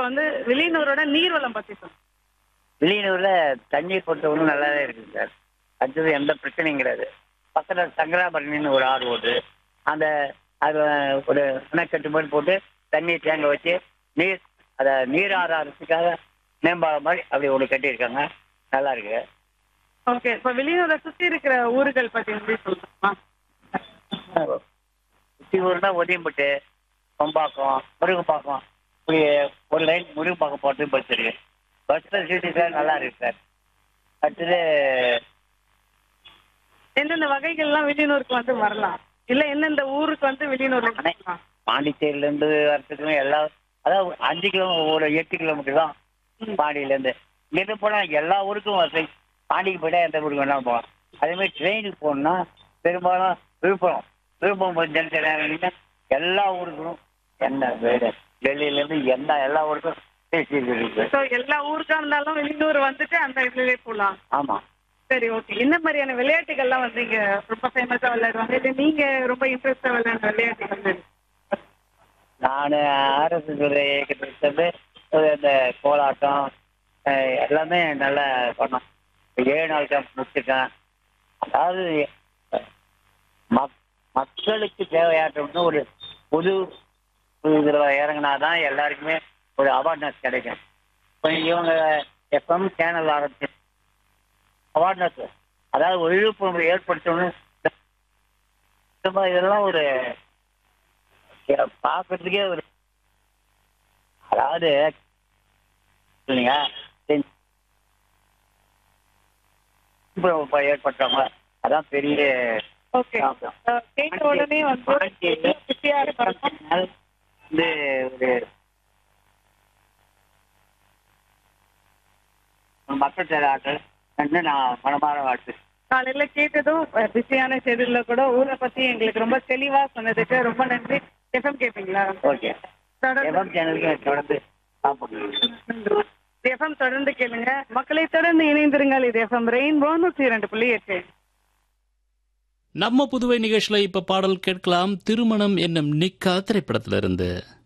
வந்து வில்லியனூரோட நீர்வளம் பத்தி சொல்லுங்க வெளியூர்ல தண்ணீர் பொறுத்தவரைக்கும் நல்லாவே இருக்குது சார் அடுத்தது எந்த பிரச்சனையும் கிடையாது பக்கத்தில் சங்கராபரணின்னு ஒரு ஆறு ஓடு அந்த அது ஒரு அணைக்கட்டு மாதிரி போட்டு தண்ணி தேங்க வச்சு நீர் அதை நீர் ஆறாறதுக்காக மேம்பாலம் மாதிரி அப்படி ஒன்று கட்டியிருக்காங்க நல்லா இருக்கு ஓகே இப்ப வில்லியனூரை சுத்தி இருக்கிற ஊர்கள் பத்தி எப்படி சொல்லணுமா சுற்றி ஊர்னா ஒதியம்பட்டு கொம்பாக்கம் முருகம்பாக்கம் இப்படி ஒரு லைன் முருகம்பாக்கம் போட்டு பஸ் இருக்கு பஸ் ஃபெசிலிட்டி சார் நல்லா இருக்கு சார் அடுத்தது எந்தெந்த வகைகள்லாம் வில்லியனூருக்கு வந்து வரலாம் இல்ல எந்தெந்த ஊருக்கு வந்து வில்லியனூர்ல அணை. வரலாம்? பாண்டிச்சேரியிலேருந்து வரத்துக்கும் எல்லா அதாவது அஞ்சு கிலோ ஒரு எட்டு கிலோமீட்டர் தான் பாண்டியிலேருந்து இங்கேருந்து போனால் எல்லா ஊருக்கும் வசதி பாண்டிக்கு போயிட்டா எந்த ஊருக்கு வேணாலும் போகலாம் அதே மாதிரி ட்ரெயினுக்கு போகணுன்னா பெரும்பாலும் விழுப்புரம் விழுப்புரம் போய் ஜங்ஷன் இறங்கினா எல்லா ஊருக்கும் என்ன வீடு டெல்லியிலேருந்து எந்த எல்லா ஊருக்கும் பேசி இருக்கு So, எல்லா ஊருக்கா இருந்தாலும் வெளியூர் வந்துட்டு அந்த இதுலயே போலாம் ஆமாம் சரி ஓகே என்ன மாதிரியான விளையாட்டுகள்லாம் வந்து இங்க ரொம்ப ஃபேமஸா விளையாடுவாங்க இல்ல நீங்க ரொம்ப இன்ட்ரெஸ்டா விளையாடுற விளையாட்டுகள் எது? நான் அரசு துறை இயக்கத்துக்கு இந்த கோலாட்டம் அஹ், எல்லாமே நல்லா பண்ணோம் ஏழு நாள் கேம்ப் முடிச்சிருக்கேன் அதாவது மக் மக்களுக்கு தேவையாற்றம்னு ஒரு புது இதில் இறங்கினாதான் எல்லாருக்குமே ஒரு அவேர்னஸ் கிடைக்கும் இப்போ இவங்க எஃப்எம் சேனல் ஆரம்பிச்சு அவேர்னஸ் அதாவது ஒரு விழிப்புணர்வு ஏற்படுத்தணும் இந்த மாதிரி இதெல்லாம் ஒரு பார்க்கறதுக்கே ஒரு அதாவது இல்லைங்க இப்போ ஏற்பட்டவங்க அதான் பெரிய ஓகே அஹ், கேட்ட உடனே வந்து பிஸியா இருப்பாங்க வந்து ஒரு ஒரு மக்கள் சேவை ஆற்றல் என்று நான் மனமாற வாழ்த்து காலையில கேட்டதும் பிஸியான ஷெடியூல்ல கூட ஊரை பத்தி எங்களுக்கு ரொம்ப தெளிவா சொன்னதுக்கு ரொம்ப நன்றி எஃப்எம் கேப்பீங்களா ஓகே தொடர்ந்து எஃப்எம் சேனலுக்கு தொடர்ந்து சாப்பிடுங்க எஃப்எம் தொடர்ந்து கேளுங்க மக்களை தொடர்ந்து இணைந்திருங்கள் இது எஃப்எம் ரெயின்போ நூற்றி இரண்டு புள்ளி எட்டு நம்ம புதுவை நிகழ்ச்சியில இப்ப பாடல் கேட்கலாம் திருமணம் என்னும் நிக்கா திரைப்படத்திலிருந்து